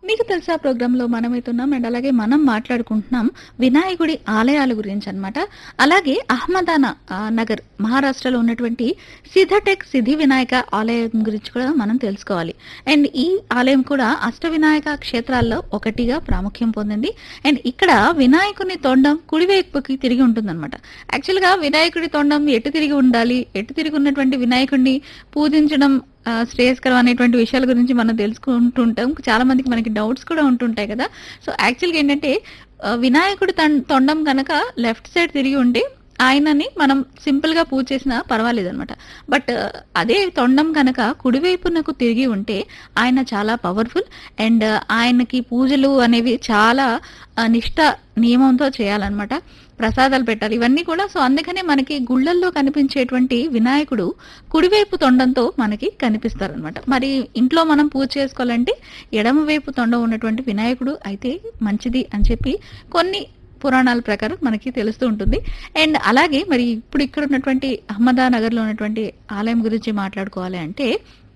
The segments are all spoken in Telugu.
మీకు తెలుసా ప్రోగ్రాంలో మనమైతున్నాం అండ్ అలాగే మనం మాట్లాడుకుంటున్నాం వినాయకుడి ఆలయాల గురించి అన్నమాట అలాగే అహ్మదానా ఆ, నగర్ మహారాష్ట్రలో ఉన్నటువంటి సిద్ధటెక్ సిద్ధి వినాయక ఆలయం గురించి కూడా మనం తెలుసుకోవాలి అండ్ ఈ ఆలయం కూడా అష్ట వినాయక క్షేత్రాల్లో ఒకటిగా ప్రాముఖ్యం పొందింది అండ్ ఇక్కడ వినాయకుని తొండం కుడివైపుకి తిరిగి ఉంటుందన్నమాట యాక్చువల్గా వినాయకుడి తొండం ఎటు తిరిగి ఉండాలి ఎటు తిరిగి ఉన్నటువంటి వినాయకుడిని పూజించడం ఆ, శ్రేయస్కరం అనేటువంటి విషయాల గురించి మనం తెలుసుకుంటుంటాం చాలా మందికి మనకి డౌట్స్ కూడా ఉంటుంటాయి కదా సో యాక్చువల్గా ఏంటంటే ఆ, వినాయకుడి తన్- తొండం కనుక లెఫ్ట్ సైడ్ తిరిగి ఉంటే ఆయనని మనం సింపుల్ గా పూజ చేసినా పర్వాలేదు అనమాట బట్ అదే తొండం కనుక కుడివైపునకు తిరిగి ఉంటే ఆయన చాలా పవర్ఫుల్ అండ్ ఆయనకి పూజలు అనేవి చాలా ఆ, నిష్ఠ నియమంతో చేయాలన్నమాట ప్రసాదాలు పెట్టాలి ఇవన్నీ కూడా సో అందుకనే మనకి గుళ్ళల్లో కనిపించేటువంటి వినాయకుడు కుడివైపు తొండంతో మనకి కనిపిస్తారనమాట మరి ఇంట్లో మనం పూజ చేసుకోవాలంటే ఎడమ వైపు తొండం ఉన్నటువంటి వినాయకుడు అయితే మంచిది అని చెప్పి కొన్ని పురాణాల ప్రకారం మనకి తెలుస్తూ ఉంటుంది అండ్ అలాగే మరి ఇప్పుడు ఇక్కడ ఉన్నటువంటి అహ్మదానగర్లో ఉన్నటువంటి ఆలయం గురించి మాట్లాడుకోవాలి అంటే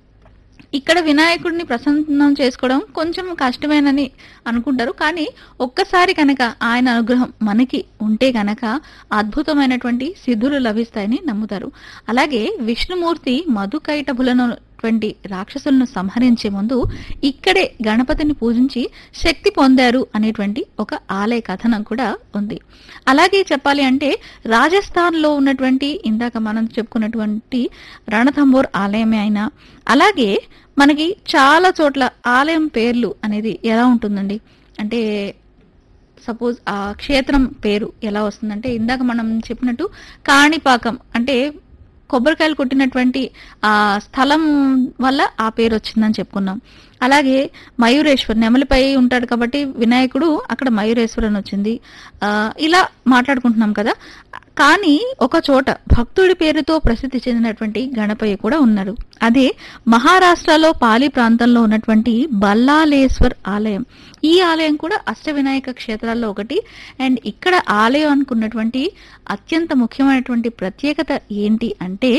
ఇక్కడ వినాయకుడిని ప్రసన్నం చేసుకోవడం కొంచెం కష్టమేనని అనుకుంటారు కానీ ఒక్కసారి కనుక ఆయన అనుగ్రహం మనకి ఉంటే కనుక అద్భుతమైనటువంటి సిద్ధులు లభిస్తాయని నమ్ముతారు అలాగే విష్ణుమూర్తి మధుకైటభులనటువంటి రాక్షసులను సంహరించే ముందు ఇక్కడే గణపతిని పూజించి శక్తి పొందారు అనేటువంటి ఒక ఆలయ కథనం కూడా ఉంది అలాగే చెప్పాలి అంటే రాజస్థాన్ లో ఉన్నటువంటి ఇందాక మనం చెప్పుకున్నటువంటి రణథంబోర్ ఆలయమే అయినా అలాగే మనకి చాలా చోట్ల ఆలయం పేర్లు అనేది ఎలా ఉంటుందండి అంటే సపోజ్ ఆ క్షేత్రం పేరు ఎలా వస్తుందంటే ఇందాక మనం చెప్పినట్టు కాణిపాకం అంటే కొబ్బరికాయలు కొట్టినటువంటి ఆ స్థలం వల్ల ఆ పేరు వచ్చిందని చెప్పుకున్నాం అలాగే మయూరేశ్వర్ నెమలిపై ఉంటాడు కాబట్టి వినాయకుడు అక్కడ మయూరేశ్వర్ అని వచ్చింది ఆ, ఇలా మాట్లాడుకుంటున్నాం కదా కానీ ఒక చోట భక్తుడి పేరుతో ప్రసిద్ధి చెందినటువంటి గణపయ్య కూడా ఉన్నారు అదే మహారాష్ట్రలో పాలి ప్రాంతంలో ఉన్నటువంటి బల్లాలేశ్వర్ ఆలయం ఈ ఆలయం కూడా అష్టవినాయక క్షేత్రాల్లో ఒకటి అండ్ ఇక్కడ ఆలయం అనుకున్నటువంటి అత్యంత ముఖ్యమైనటువంటి ప్రత్యేకత ఏంటి అంటే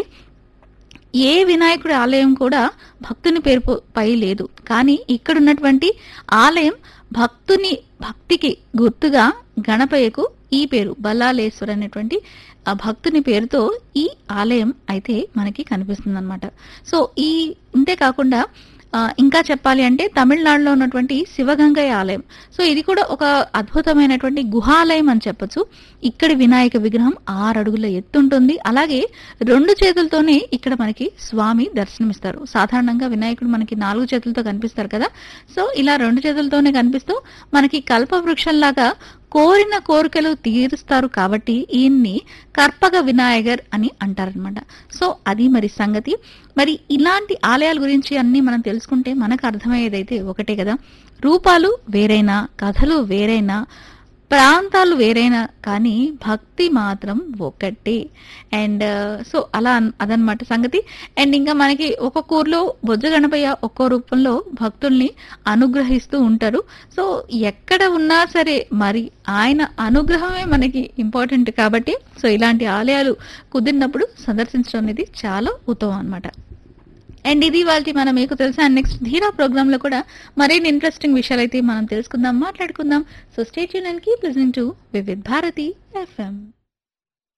ఏ వినాయకుడి ఆలయం కూడా భక్తుని పేరు పో- పై లేదు కానీ ఇక్కడ ఉన్నటువంటి ఆలయం భక్తుని భక్తికి గుర్తుగా గణపయ్యకు ఈ పేరు బల్లాలేశ్వర్ అనేటువంటి ఆ భక్తుని పేరుతో ఈ ఆలయం అయితే మనకి కనిపిస్తుంది సో ఈ ఇంతే కాకుండా ఆ, ఇంకా చెప్పాలి అంటే తమిళనాడులో ఉన్నటువంటి శివగంగయ్య ఆలయం సో ఇది కూడా ఒక అద్భుతమైనటువంటి గుహాలయం అని చెప్పొచ్చు ఇక్కడి వినాయక విగ్రహం ఆరు అడుగుల ఎత్తుంటుంది అలాగే రెండు చేతులతోనే ఇక్కడ మనకి స్వామి దర్శనమిస్తారు సాధారణంగా వినాయకుడు మనకి నాలుగు చేతులతో కనిపిస్తారు కదా సో ఇలా రెండు చేతులతోనే కనిపిస్తూ మనకి కల్పవృక్షంలాగా కోరిన కోరికలు తీరుస్తారు కాబట్టి ఈయన్ని కర్పగ వినాయగర్ అని అంటారనమాట సో అది మరి సంగతి మరి ఇలాంటి ఆలయాల గురించి అన్ని మనం తెలుసుకుంటే మనకు అర్థమయ్యేదైతే ఒకటే కదా రూపాలు వేరైనా కథలు వేరైనా ప్రాంతాలు వేరైనా కానీ భక్తి మాత్రం ఒకటే అండ్ సో అలా అన్- అదనమాట సంగతి అండ్ ఇంకా మనకి ఒక్కొక్క ఊర్లో బొజ్జ గణపయ్య ఒక్కో రూపంలో భక్తుల్ని అనుగ్రహిస్తూ ఉంటారు సో ఎక్కడ ఉన్నా సరే మరి ఆయన అనుగ్రహమే మనకి ఇంపార్టెంట్ కాబట్టి సో ఇలాంటి ఆలయాలు కుదిరినప్పుడు సందర్శించడం అనేది చాలా ఉత్తమం అన్నమాట అండ్ ఇది వాళ్ళకి మనం మీకు తెలుసా నెక్స్ట్ ధీరా ప్రోగ్రామ్ లో కూడా మరిన్ని ఇంట్రెస్టింగ్ విషయాలు అయితే మనం తెలుసుకుందాం మాట్లాడుకుందాం so stay and keep listening to Vividh Bharati FM